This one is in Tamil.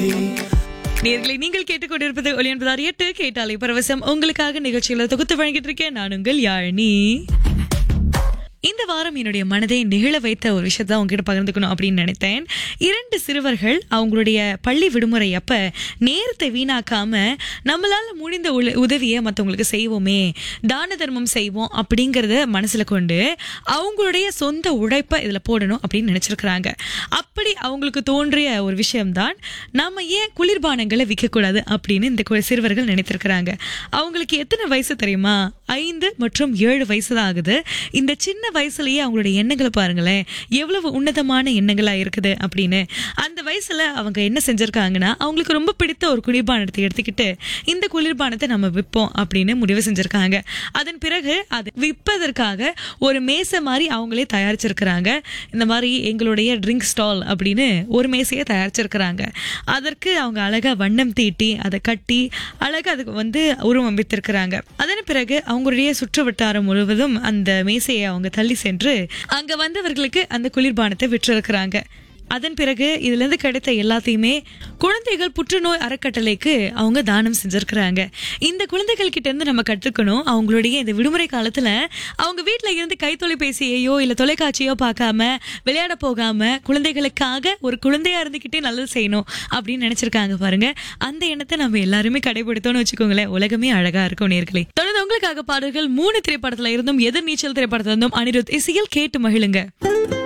நேர்களை நீங்கள் கேட்டுக்கொண்டிருப்பது ஒளியன்பதார் எட்டு கேட்டாலே பரவசம் உங்களுக்காக நிகழ்ச்சிகளை தொகுத்து வழங்கிட்டு இருக்கேன் நான் உங்கள் யாழினி இந்த வாரம் என்னுடைய மனதை நிகழ வைத்த ஒரு விஷயத்தை உங்ககிட்ட பகிர்ந்துக்கணும் அப்படின்னு நினைத்தேன் இரண்டு சிறுவர்கள் அவங்களுடைய பள்ளி விடுமுறை அப்ப நேரத்தை வீணாக்காம நம்மளால முடிந்த உல- உதவியை மற்றவங்களுக்கு செய்வோமே தான தர்மம் செய்வோம் அப்படிங்கறத மனசுல கொண்டு அவங்களுடைய சொந்த உழைப்பை இதுல போடணும் அப்படின்னு நினைச்சிருக்கிறாங்க அப்படி அவங்களுக்கு தோன்றிய ஒரு விஷயம்தான் நாம ஏன் குளிர்பானங்களை விற்கக்கூடாது அப்படின்னு இந்த கு- சிறுவர்கள் நினைத்திருக்கிறாங்க அவங்களுக்கு எத்தனை வயசு தெரியுமா ஐந்து மற்றும் ஏழு வயசு தான் ஆகுது இந்த சின்ன வயசுலயே அவங்களுடைய எண்ணங்களை பாருங்களேன் எவ்வளவு உன்னதமான எண்ணங்களா இருக்குது அப்படின்னு அந்த வயசுல அவங்க என்ன செஞ்சிருக்காங்கன்னா அவங்களுக்கு ரொம்ப பிடித்த ஒரு குளிர்பானத்தை எடுத்துக்கிட்டு இந்த குளிர்பானத்தை நம்ம விற்போம் அப்படின்னு முடிவு செஞ்சிருக்காங்க அதன் பிறகு அது விற்பதற்காக ஒரு மேசை மாதிரி அவங்களே தயாரிச்சிருக்கிறாங்க இந்த மாதிரி எங்களுடைய ட்ரிங்க் ஸ்டால் அப்படின்னு ஒரு மேசையை தயாரிச்சிருக்கிறாங்க அதற்கு அவங்க அழகா வண்ணம் தீட்டி அதை கட்டி அழகா அதுக்கு வந்து உருவமைத்திருக்கிறாங்க அதன் பிறகு அவங்களுடைய சுற்று வட்டாரம் முழுவதும் அந்த மேசையை அவங்க தள்ளி சென்று அங்க வந்தவர்களுக்கு அந்த குளிர்பானத்தை விற்றிருக்கிறாங்க அதன் பிறகு இதுல இருந்து கிடைத்த எல்லாத்தையுமே குழந்தைகள் புற்றுநோய் அறக்கட்டளைக்கு அவங்க தானம் செஞ்சிருக்கிறாங்க இந்த குழந்தைகள் கிட்ட இருந்து நம்ம கற்றுக்கணும் அவங்களுடைய இந்த விடுமுறை காலத்துல அவங்க வீட்ல இருந்து கைத்தொலைபேசியையோ இல்ல தொலைக்காட்சியோ பார்க்காம விளையாட போகாம குழந்தைகளுக்காக ஒரு குழந்தையா இருந்துகிட்டே நல்லது செய்யணும் அப்படின்னு நினைச்சிருக்காங்க பாருங்க அந்த எண்ணத்தை நம்ம எல்லாருமே கடைபிடித்தோம்னு வச்சுக்கோங்களேன் உலகமே அழகா இருக்கும் நேர்களே தொடர்ந்து உங்களுக்காக பாடல்கள் மூணு திரைப்படத்துல இருந்தும் எதிர் நீச்சல் திரைப்படத்துல இருந்தும் அனிருத் இசையில் கேட்டு மகிழுங்க